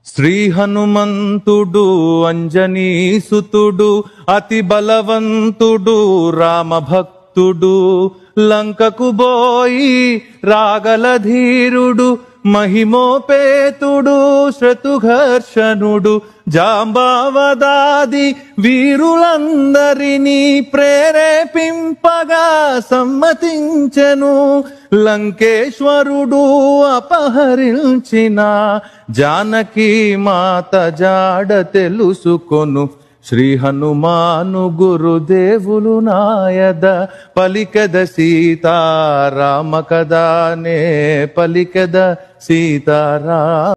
శ్రీ హనుమంతుడు అంజనీసుతుడు అతి బలవంతుడు రామభక్తుడు లంకకు బోయి రాగల ధీరుడు మహిమోపేతుడు శత్రుఘర్షణుడు జాంబావదాది వీరులందరినీ ప్రేరేపింపగా సమ్మతించెను లంకేశ్వరుడు అపహరించిన జానకి మాత జాడ తెలుసుకొను శ్రీ హనుమాను గురుదేవులు నాయద పలికద సీతారామ కదానే పలికద సీతారా